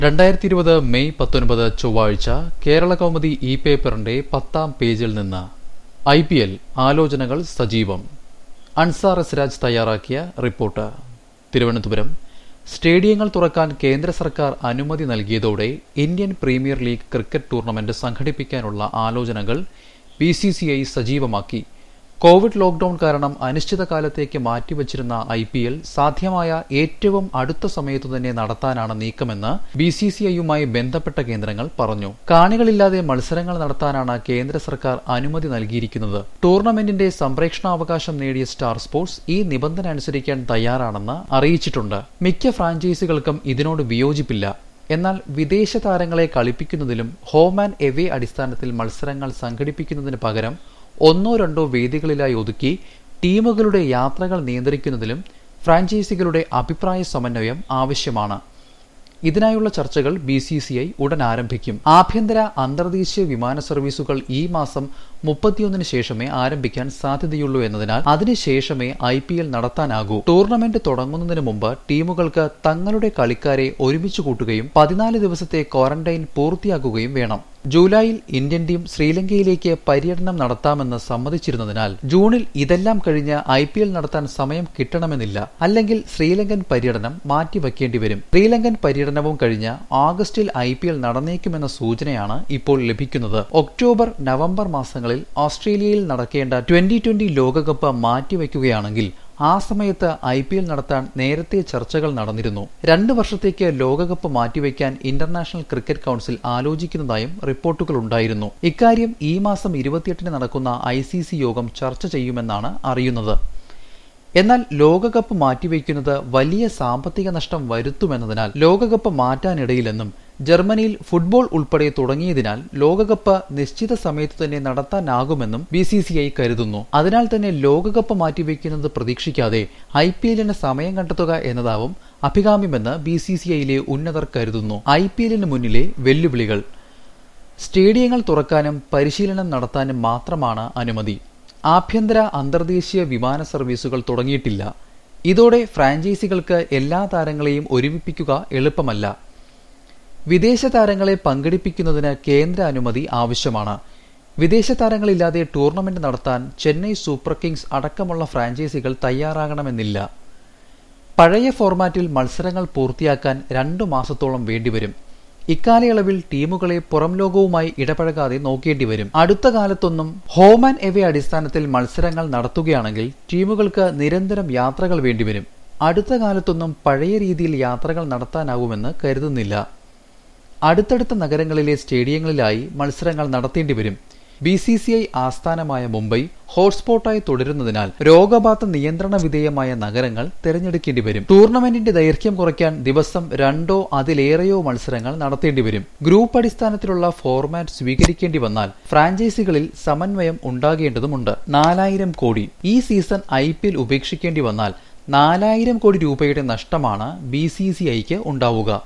രണ്ടായിരത്തി ഇരുപത് മെയ് പത്തൊൻപത് ചൊവ്വാഴ്ച കേരള കൗമുദി ഇ പേപ്പറിന്റെ പത്താം പേജിൽ നിന്ന് ഐ പി എൽ ആലോചനകൾ സജീവം അൻസാർ എസ്രാജ് തയ്യാറാക്കിയ റിപ്പോർട്ട് തിരുവനന്തപുരം സ്റ്റേഡിയങ്ങൾ തുറക്കാൻ കേന്ദ്ര സർക്കാർ അനുമതി നൽകിയതോടെ Indian premier league cricket tournament സംഘടിപ്പിക്കാനുള്ള ആലോചനകൾ ബി സി സി ഐ സജീവമാക്കി കോവിഡ് ലോക്ഡൌൺ കാരണം അനിശ്ചിതകാലത്തേക്ക് മാറ്റിവച്ചിരുന്ന ഐ പി എൽ സാധ്യമായ ഏറ്റവും അടുത്ത സമയത്തു തന്നെ നടത്താനാണ് നീക്കമെന്ന് ബി സി സി ഐയുമായി ബന്ധപ്പെട്ട കേന്ദ്രങ്ങൾ പറഞ്ഞു കാണികളില്ലാതെ മത്സരങ്ങൾ നടത്താനാണ് കേന്ദ്ര സർക്കാർ അനുമതി നൽകിയിരിക്കുന്നത് ടൂർണമെന്റിന്റെ സംപ്രേഷണാവകാശം നേടിയ സ്റ്റാർ സ്പോർട്സ് ഈ നിബന്ധന അനുസരിക്കാൻ തയ്യാറാണെന്ന് അറിയിച്ചിട്ടുണ്ട് മിക്ക ഫ്രാഞ്ചൈസികൾക്കും ഇതിനോട് വിയോജിപ്പില്ല എന്നാൽ വിദേശ താരങ്ങളെ കളിപ്പിക്കുന്നതിലും ഹോം ആൻഡ് എവേ അടിസ്ഥാനത്തിൽ മത്സരങ്ങൾ സംഘടിപ്പിക്കുന്നതിന് പകരം ഒന്നോ രണ്ടോ വേദികളിലായി ഒതുക്കി ടീമുകളുടെ യാത്രകൾ നിയന്ത്രിക്കുന്നതിലും ഫ്രാഞ്ചൈസികളുടെ അഭിപ്രായ സമന്വയം ആവശ്യമാണ് ഇതിനായുള്ള ചർച്ചകൾ ബി സി സി ഐ ഉടൻ ആരംഭിക്കും ആഭ്യന്തര അന്തർദേശീയ വിമാന സർവീസുകൾ ഈ മാസം മുപ്പത്തിയൊന്നിന് ശേഷമേ ആരംഭിക്കാൻ സാധ്യതയുള്ളൂ എന്നതിനാൽ അതിനുശേഷമേ ഐ പി എൽ നടത്താനാകൂ ടൂർണമെന്റ് തുടങ്ങുന്നതിന് മുമ്പ് ടീമുകൾക്ക് തങ്ങളുടെ കളിക്കാരെ ഒരുമിച്ച് കൂട്ടുകയും പതിനാല് ദിവസത്തെ ക്വാറന്റൈൻ പൂർത്തിയാക്കുകയും വേണം ജൂലൈയിൽ ഇന്ത്യൻ ടീം ശ്രീലങ്കയിലേക്ക് പര്യടനം നടത്താമെന്ന് സമ്മതിച്ചിരുന്നതിനാൽ ജൂണിൽ ഇതെല്ലാം കഴിഞ്ഞ് ഐ പി എൽ നടത്താൻ സമയം കിട്ടണമെന്നില്ല അല്ലെങ്കിൽ ശ്രീലങ്കൻ പര്യടനം മാറ്റിവെക്കേണ്ടി വരും ശ്രീലങ്കൻ പര്യടനവും കഴിഞ്ഞ് ആഗസ്റ്റിൽ ഐ പി എൽ നടന്നേക്കുമെന്ന സൂചനയാണ് ഇപ്പോൾ ലഭിക്കുന്നത് ഒക്ടോബർ നവംബർ മാസങ്ങളിൽ ഓസ്ട്രേലിയയിൽ നടക്കേണ്ട ട്വന്റി ട്വന്റി ലോകകപ്പ് മാറ്റിവെക്കുകയാണെങ്കിൽ ആ സമയത്ത് ഐ പി എൽ നടത്താൻ നേരത്തെ ചർച്ചകൾ നടന്നിരുന്നു രണ്ട് വർഷത്തേക്ക് ലോകകപ്പ് മാറ്റിവെക്കാൻ ഇന്റർനാഷണൽ ക്രിക്കറ്റ് കൌൺസിൽ ആലോചിക്കുന്നതായും റിപ്പോർട്ടുകൾ ഉണ്ടായിരുന്നു ഇക്കാര്യം ഈ മാസം ഇരുപത്തിയെട്ടിന് നടക്കുന്ന ഐ സി സി യോഗം ചർച്ച ചെയ്യുമെന്നാണ് അറിയുന്നത് എന്നാൽ ലോകകപ്പ് മാറ്റിവെക്കുന്നത് വലിയ സാമ്പത്തിക നഷ്ടം വരുത്തുമെന്നതിനാൽ ലോകകപ്പ് മാറ്റാനിടയില്ലെന്നും ജർമ്മനിയിൽ ഫുട്ബോൾ ഉൾപ്പെടെ തുടങ്ങിയതിനാൽ ലോകകപ്പ് നിശ്ചിത സമയത്ത് തന്നെ നടത്താനാകുമെന്നും ബി സി സി ഐ കരുതുന്നു അതിനാൽ തന്നെ ലോകകപ്പ് മാറ്റിവെക്കുന്നത് പ്രതീക്ഷിക്കാതെ ഐ പി എല്ലിന് സമയം കണ്ടെത്തുക എന്നതാവും അഭികാമ്യമെന്ന് ബി സി സി ഐയിലെ ഉന്നതർ കരുതുന്നു ഐ പി എല്ലിന് മുന്നിലെ വെല്ലുവിളികൾ സ്റ്റേഡിയങ്ങൾ തുറക്കാനും പരിശീലനം നടത്താനും മാത്രമാണ് അനുമതി ആഭ്യന്തര അന്തർദേശീയ വിമാന സർവീസുകൾ തുടങ്ങിയിട്ടില്ല ഇതോടെ ഫ്രാഞ്ചൈസികൾക്ക് എല്ലാ താരങ്ങളെയും ഒരുമിപ്പിക്കുക എളുപ്പമല്ല വിദേശ താരങ്ങളെ പങ്കെടുപ്പിക്കുന്നതിന് കേന്ദ്ര അനുമതി ആവശ്യമാണ് വിദേശ താരങ്ങളില്ലാതെ ടൂർണമെന്റ് നടത്താൻ ചെന്നൈ സൂപ്പർ കിങ്സ് അടക്കമുള്ള ഫ്രാഞ്ചൈസികൾ തയ്യാറാകണമെന്നില്ല പഴയ ഫോർമാറ്റിൽ മത്സരങ്ങൾ പൂർത്തിയാക്കാൻ രണ്ടു മാസത്തോളം വേണ്ടിവരും ഇക്കാലയളവിൽ ടീമുകളെ പുറം ലോകവുമായി ഇടപഴകാതെ നോക്കേണ്ടി വരും അടുത്ത കാലത്തൊന്നും ഹോം ആൻഡ് എവേ അടിസ്ഥാനത്തിൽ മത്സരങ്ങൾ നടത്തുകയാണെങ്കിൽ ടീമുകൾക്ക് നിരന്തരം യാത്രകൾ വേണ്ടിവരും അടുത്ത കാലത്തൊന്നും പഴയ രീതിയിൽ യാത്രകൾ നടത്താനാവുമെന്ന് കരുതുന്നില്ല അടുത്തടുത്ത നഗരങ്ങളിലെ സ്റ്റേഡിയങ്ങളിലായി മത്സരങ്ങൾ നടത്തേണ്ടി വരും ബി സി സി ഐ ആസ്ഥാനമായ മുംബൈ ഹോട്ട്സ്പോട്ടായി തുടരുന്നതിനാൽ രോഗബാധ നിയന്ത്രണ വിധേയമായ നഗരങ്ങൾ തിരഞ്ഞെടുക്കേണ്ടി വരും ടൂർണമെന്റിന്റെ ദൈർഘ്യം കുറയ്ക്കാൻ ദിവസം രണ്ടോ അതിലേറെയോ മത്സരങ്ങൾ നടത്തേണ്ടി വരും ഗ്രൂപ്പ് അടിസ്ഥാനത്തിലുള്ള ഫോർമാറ്റ് സ്വീകരിക്കേണ്ടി വന്നാൽ ഫ്രാഞ്ചൈസികളിൽ സമന്വയം ഉണ്ടാകേണ്ടതുണ്ട് നാലായിരം കോടി ഈ സീസൺ ഐ പി എൽ ഉപേക്ഷിക്കേണ്ടി വന്നാൽ നാലായിരം കോടി രൂപയുടെ നഷ്ടമാണ് ബി സി സി ഐക്ക് ഉണ്ടാവുക